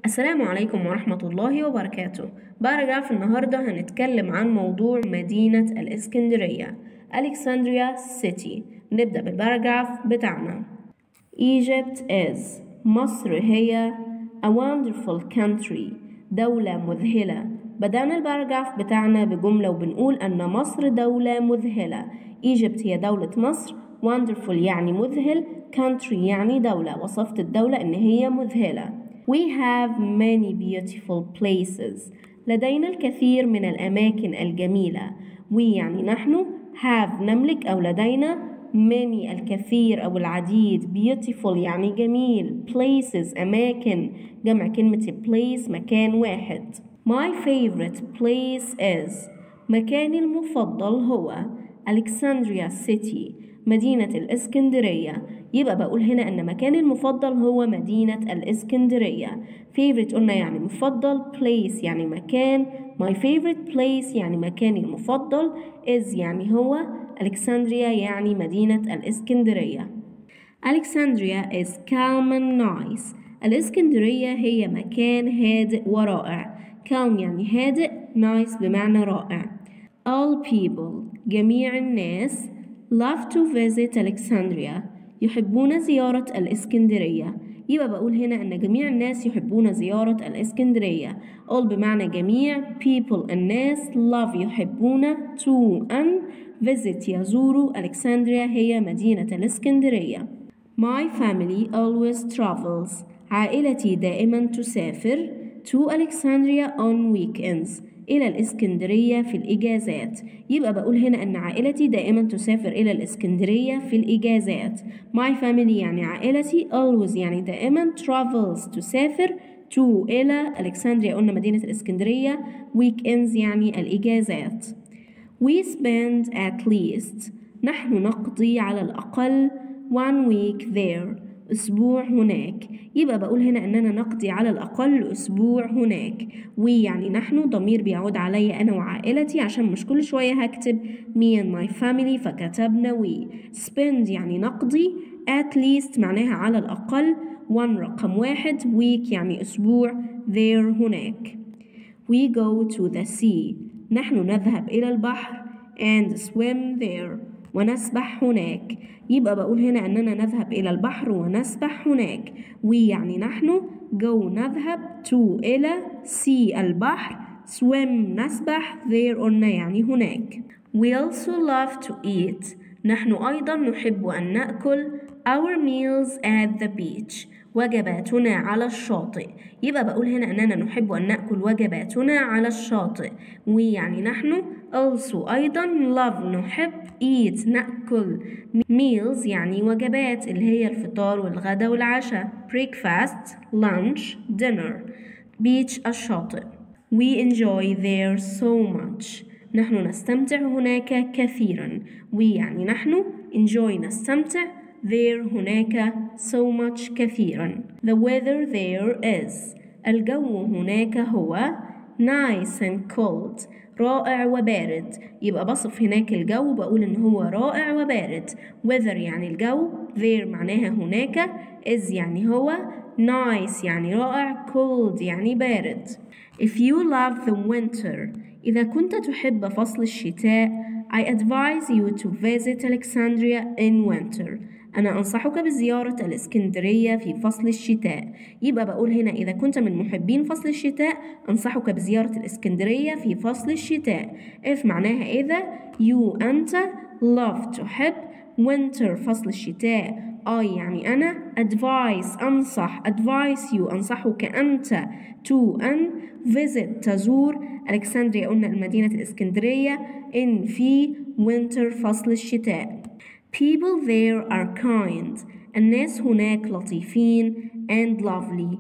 السلام عليكم ورحمة الله وبركاته باراجراف النهاردة هنتكلم عن موضوع مدينة الإسكندرية Alexandria City نبدأ بالباراجراف بتاعنا Egypt is مصر هي a wonderful country دولة مذهلة بدأنا الباراجراف بتاعنا بجملة وبنقول أن مصر دولة مذهلة Egypt هي دولة مصر wonderful يعني مذهل country يعني دولة وصفت الدولة إن هي مذهلة We have many beautiful places لدينا الكثير من الأماكن الجميلة We يعني نحن have نملك أو لدينا many الكثير أو العديد beautiful يعني جميل places أماكن جمع كلمة place مكان واحد My favorite place is مكاني المفضل هو Alexandria City مدينة الإسكندرية يبقى بقول هنا أن مكاني المفضل هو مدينة الإسكندرية favorite قلنا يعني مفضل place يعني مكان my favorite place يعني مكاني المفضل is يعني هو Alexandria يعني مدينة الإسكندرية Alexandria is calm and nice الإسكندرية هي مكان هادئ ورائع calm يعني هادئ nice بمعنى رائع all people جميع الناس love to visit Alexandria يحبون زيارة الإسكندرية يبقى بقول هنا أن جميع الناس يحبون زيارة الإسكندرية all بمعنى جميع people الناس love يحبون to أن visit يزوروا Alexandria هي مدينة الإسكندرية My family always travels عائلتي دائما تسافر to Alexandria on weekends إلى الإسكندرية في الإجازات يبقى بقول هنا أن عائلتي دائما تسافر إلى الإسكندرية في الإجازات My family يعني عائلتي always يعني دائما travels تسافر to إلى ألكسندريا قلنا مدينة الإسكندرية weekends يعني الإجازات We spend at least نحن نقضي على الأقل one week there أسبوع هناك يبقى بقول هنا إننا نقضي على الأقل أسبوع هناك وي يعني نحن ضمير بيعود علي أنا وعائلتي عشان مش كل شوية هكتب me and my family فكتبنا وي spend يعني نقضي at least معناها على الأقل one رقم واحد week يعني أسبوع there هناك we go to the sea نحن نذهب إلى البحر and swim there ونسبح هناك يبقى بقول هنا أننا نذهب إلى البحر ونسبح هناك وي يعني نحن جو نذهب to إلى see البحر swim نسبح there قلنا يعني هناك we also love to eat نحن أيضا نحب أن نأكل our meals at the beach وجباتنا على الشاطئ يبقى بقول هنا أننا نحب أن نأكل وجباتنا على الشاطئ ويعني نحن also أيضا love نحب eat نأكل meals يعني وجبات اللي هي الفطار والغدا والعشاء breakfast lunch dinner beach الشاطئ we enjoy there so much نحن نستمتع هناك كثيرا we يعني نحن enjoy نستمتع there هناك so much كثيرا the weather there is الجو هناك هو nice and cold رائع وبارد يبقى بصف هناك الجو بقول ان هو رائع وبارد weather يعني الجو there معناها هناك is يعني هو nice يعني رائع cold يعني بارد if you love the winter إذا كنت تحب فصل الشتاء I advise you to visit Alexandria in winter أنا أنصحك بزيارة الإسكندرية في فصل الشتاء يبقى بقول هنا إذا كنت من محبين فصل الشتاء أنصحك بزيارة الإسكندرية في فصل الشتاء if معناها إذا you أنت love تحب winter فصل الشتاء I يعني أنا advise أنصح advise you أنصحك أنت to أن visit تزور ألكسندريا قلنا المدينة الإسكندرية in في winter فصل الشتاء People there are kind الناس هناك لطيفين and lovely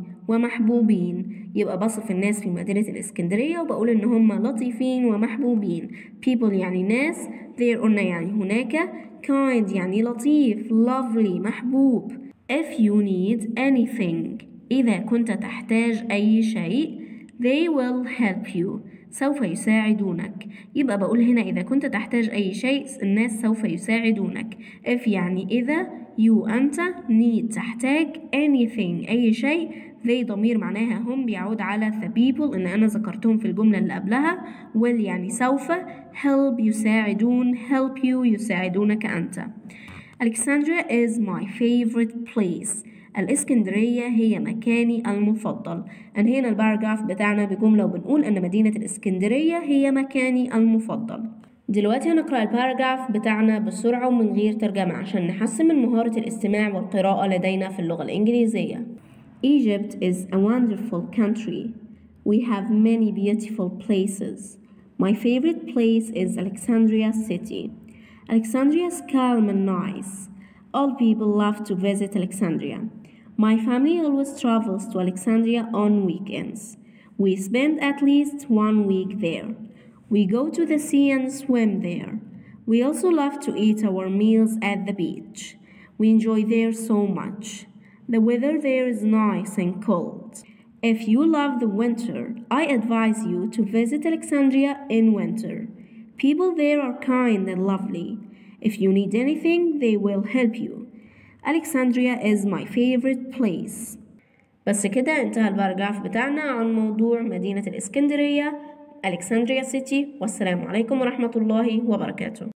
ومحبوبين يبقى بصف الناس في مدينة الإسكندرية وبقول إن هم لطيفين ومحبوبين people يعني ناس there قلنا يعني هناك kind يعني لطيف lovely محبوب if you need anything إذا كنت تحتاج أي شيء they will help you سوف يساعدونك يبقى بقول هنا إذا كنت تحتاج أي شيء الناس سوف يساعدونك if يعني إذا you أنت need تحتاج anything أي شيء they ضمير معناها هم بيعود على the people إن أنا ذكرتهم في الجملة اللي قبلها will يعني سوف help يساعدون help you يساعدونك أنت Alexandria is my favorite place الإسكندرية هي مكاني المفضل أنهينا الباراجراف بتاعنا بجملة وبنقول أن مدينة الإسكندرية هي مكاني المفضل دلوقتي هنقرأ الباراجراف بتاعنا بسرعة ومن غير ترجمة عشان نحسن من مهارة الاستماع والقراءة لدينا في اللغة الإنجليزية Egypt is a wonderful country. We have many beautiful places. My favorite place is Alexandria City. Alexandria is calm and nice. All people love to visit Alexandria. My family always travels to Alexandria on weekends. We spend at least one week there. We go to the sea and swim there. We also love to eat our meals at the beach. We enjoy there so much. The weather there is nice and cold. If you love the winter, I advise you to visit Alexandria in winter. People there are kind and lovely. If you need anything, they will help you. Alexandria is my favorite place. بس كده انتهى الباراجراف بتاعنا عن موضوع مدينة الإسكندرية ألكسندريا سيتي والسلام عليكم ورحمة الله وبركاته